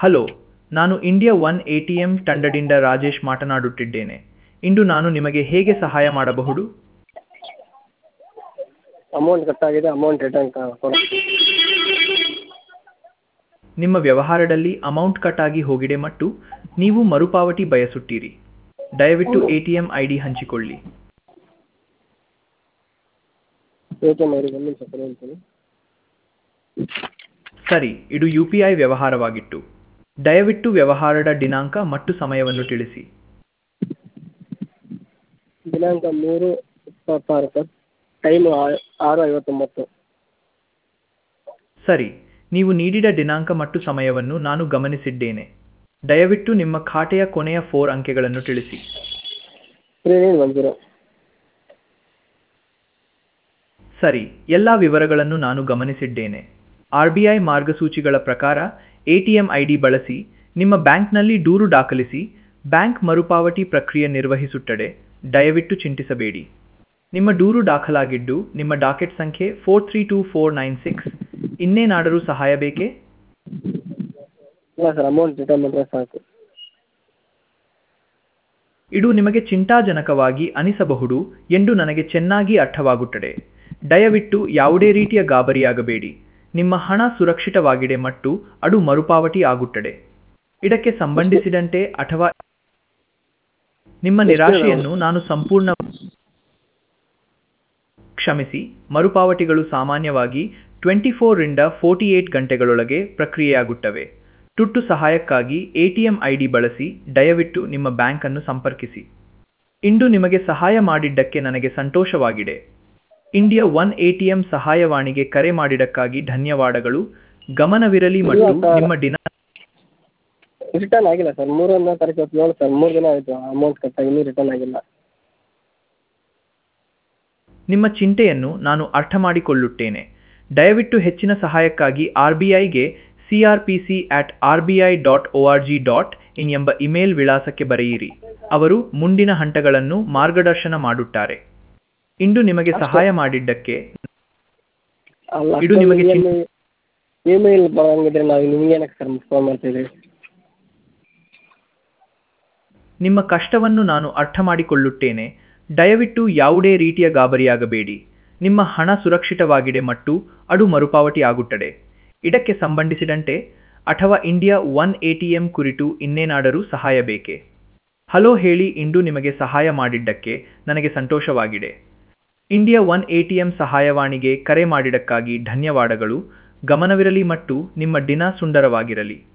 hello ನಾನು India one A T M ತಂಡದಿಂದ ರಾಜೇಶ್ ಮಾತನಾಡುತ್ತಿದ್ದೇನೆ ಇಂದು ನಾನು ನಿಮಗೆ ಹೇಗೆ ಸಹಾಯ ಮಾಡಬಹುದು ಅಮೌಂಟ್ ಕಟ್ಟಾಗಿದೆ ಅಮೌಂಟ್ ರಿಟರ್ನ್ ಕೊಡಿ ನಿಮ್ಮ ವ್ಯವಹಾರದಲ್ಲಿ ಅಮೌಂಟ್ ಕಟ್ ಆಗಿ ಹೋಗಿದೆ ಮತ್ತು ನೀವು ಮರುಪಾವತಿ ಬಯಸುತ್ತೀರಿ ದಯವಿಟ್ಟು A T M I D ಹಂಚಿಕೊಳ್ಳಿ A T M I D ಒಂದು ನಿಮಿಷ ಸರಿ ಹೇಳ್ತೀನಿ ಸರಿ ಇದು ಯು ಪಿ ಐ ವ್ಯವಹಾರವಾಗಿತ್ತು ದಯವಿಟ್ಟು ವ್ಯವಹಾರದ ದಿನಾಂಕ ಮತ್ತು ಸಮಯವನ್ನು ತಿಳಿಸಿ ದಿನಾಂಕ ಮೂರು ಇಪ್ಪತ್ತಾರು ಸರ್ ಟೈಮು ಆರು ಐವತ್ತೊಂಬತ್ತು ಸರಿ ನೀವು ನೀಡಿದ ದಿನಾಂಕ ಮತ್ತು ಸಮಯವನ್ನು ನಾನು ಗಮನಿಸಿದ್ದೇನೆ ದಯವಿಟ್ಟು ನಿಮ್ಮ ಖಾತೆಯ ಕೊನೆಯ ಫೋರ್ ಅಂಕೆಗಳನ್ನು ತಿಳಿಸಿ ತ್ರೀ ನೈನ್ ಒನ್ ಜೀರೋ ಸರಿ ಎಲ್ಲ ವಿವರಗಳನ್ನು ನಾನು ಗಮನಿಸಿದ್ದೇನೆ ಆರ್ ಬಿ ಐ ಮಾರ್ಗಸೂಚಿಗಳ ಪ್ರಕಾರ A T M I D ಬಳಸಿ ನಿಮ್ಮ ಬ್ಯಾಂಕ್ನಲ್ಲಿ ದೂರು ದಾಖಲಿಸಿ ಬ್ಯಾಂಕ್ ಮರುಪಾವತಿ ಪ್ರಕ್ರಿಯೆ ನಿರ್ವಹಿಸುತ್ತದೆ ದಯವಿಟ್ಟು ಚಿಂತಿಸಬೇಡಿ ನಿಮ್ಮ ದೂರು ದಾಖಲಾಗಿದ್ದು ನಿಮ್ಮ ಡಾಕೆಟ್ ಸಂಖ್ಯೆ four three two four nine six ಇನ್ನೇನಾದರೂ ಸಹಾಯ ಬೇಕೇ ಇಲ್ಲ ಸರ್ ಅಮೌಂಟ್ ರಿಟರ್ನ್ ಮಾಡಿದ್ರೆ ಸಾಕು ಇದು ನಿಮಗೆ ಚಿಂತಾಜನಕವಾಗಿ ಅನಿಸಬಹುದು ಎಂದು ನನಗೆ ಚೆನ್ನಾಗಿ ಅರ್ಥವಾಗುತ್ತದೆ ದಯವಿಟ್ಟು ಯಾವುದೇ ರೀತಿಯ ಗಾಬರಿಯಾಗಬೇಡಿ ನಿಮ್ಮ ಹಣ ಸುರಕ್ಷಿತವಾಗಿದೆ ಮತ್ತು ಅದು ಮರುಪಾವತಿ ಆಗುತ್ತದೆ ಇದಕ್ಕೆ ಸಂಬಂಧಿಸಿದಂತೆ ಅಥವಾ ನಿಮ್ಮ ನಿರಾಶೆಯನ್ನು ನಾನು ಸಂಪೂರ್ಣ ಕ್ಷಮಿಸಿ ಮರುಪಾವತಿಗಳು ಸಾಮಾನ್ಯವಾಗಿ ಟ್ವೆಂಟಿ ಫೋರ್ರಿಂದ ಫೋರ್ಟಿ ಏಟ್ ಗಂಟೆಗಳೊಳಗೆ ಪ್ರಕ್ರಿಯೆಯಾಗುತ್ತವೆ ತುರ್ತು ಸಹಾಯಕ್ಕಾಗಿ ಎಟಿಎಂ ಐ ಡಿ ಬಳಸಿ ದಯವಿಟ್ಟು ನಿಮ್ಮ ಬ್ಯಾಂಕನ್ನು ಸಂಪರ್ಕಿಸಿ ಇಂದು ನಿಮಗೆ ಸಹಾಯ ಮಾಡಿದ್ದಕ್ಕೆ ನನಗೆ ಸಂತೋಷವಾಗಿದೆ ಇಂಡಿಯಾ ಒನ್ ಎಟಿಎಂ ಸಹಾಯವಾಣಿಗೆ ಕರೆ ಮಾಡಿದ್ದಕ್ಕಾಗಿ ಧನ್ಯವಾದಗಳು ಗಮನವಿರಲಿ ಮತ್ತು ನಿಮ್ಮ ದಿನ ರಿಟರ್ನ್ ಆಗಿಲ್ಲ ಸರ್ ಮೂರನೇ ತಾರೀಕು ಇವತ್ತು ಏಳು ಸರ್ ಮೂರು ದಿನ ಆಯಿತು ಅಮೌಂಟ್ ಕಟ್ಟಾಗಿ ಇನ್ನೂ ರಿಟರ್ನ್ ಆಗಿಲ್ಲ ನಿಮ್ಮ ಚಿಂತೆಯನ್ನು ನಾನು ಅರ್ಥ ಮಾಡಿಕೊಳ್ಳುತ್ತೇನೆ ದಯವಿಟ್ಟು ಹೆಚ್ಚಿನ ಸಹಾಯಕ್ಕಾಗಿ ಆರ್ ಬಿ ಐಗೆ C R P C at R B I dot O R G dot in ಎಂಬ ಇಮೇಲ್ ವಿಳಾಸಕ್ಕೆ ಬರೆಯಿರಿ ಅವರು ಮುಂದಿನ ಹಂತಗಳನ್ನು ಮಾರ್ಗದರ್ಶನ ಮಾಡುತ್ತಾರೆ ಇಂದು ನಿಮಗೆ ಸಹಾಯ ಮಾಡಿದ್ದಕ್ಕೆ ಅಲ್ಲ ಇದು ನಿಮಗೆ ಚಿನ್- ಇಮೇಲ್ ಬರಂಗಿದ್ರೆ ನಾವು ನಿಮ್ಗೆ ಏನಕ್ಕೆ ಸರ್ ಫೋನ್ ಮಾಡ್ತಿದ್ದೀವಿ ನಿಮ್ಮ ಕಷ್ಟವನ್ನು ನಾನು ಅರ್ಥ ಮಾಡಿಕೊಳ್ಳುತ್ತೇನೆ ದಯವಿಟ್ಟು ಯಾವುದೇ ರೀತಿಯ ಗಾಬರಿಯಾಗಬೇಡಿ ನಿಮ್ಮ ಹಣ ಸುರಕ್ಷಿತವಾಗಿದೆ ಮತ್ತು ಅದು ಮರುಪಾವತಿ ಆಗುತ್ತದೆ ಇದಕ್ಕೆ ಸಂಬಂಧಿಸಿದಂತೆ ಅಥವಾ ಇಂಡಿಯಾ ಒನ್ ಎಟಿಎಂ ಕುರಿತು ಇನ್ನೇನಾದರೂ ಸಹಾಯ ಬೇಕೇ ಹಲೋ ಹೇಳಿ ಇಂದು ನಿಮಗೆ ಸಹಾಯ ಮಾಡಿದ್ದಕ್ಕೆ ನನಗೆ ಸಂತೋಷವಾಗಿದೆ ಇಂಡಿಯಾ ಒನ್ ಎಟಿಎಂ ಸಹಾಯವಾಣಿಗೆ ಕರೆ ಮಾಡಿದ್ದಕ್ಕಾಗಿ ಧನ್ಯವಾದಗಳು ಗಮನವಿರಲಿ ಮತ್ತು ನಿಮ್ಮ ದಿನ ಸುಂದರವಾಗಿರಲಿ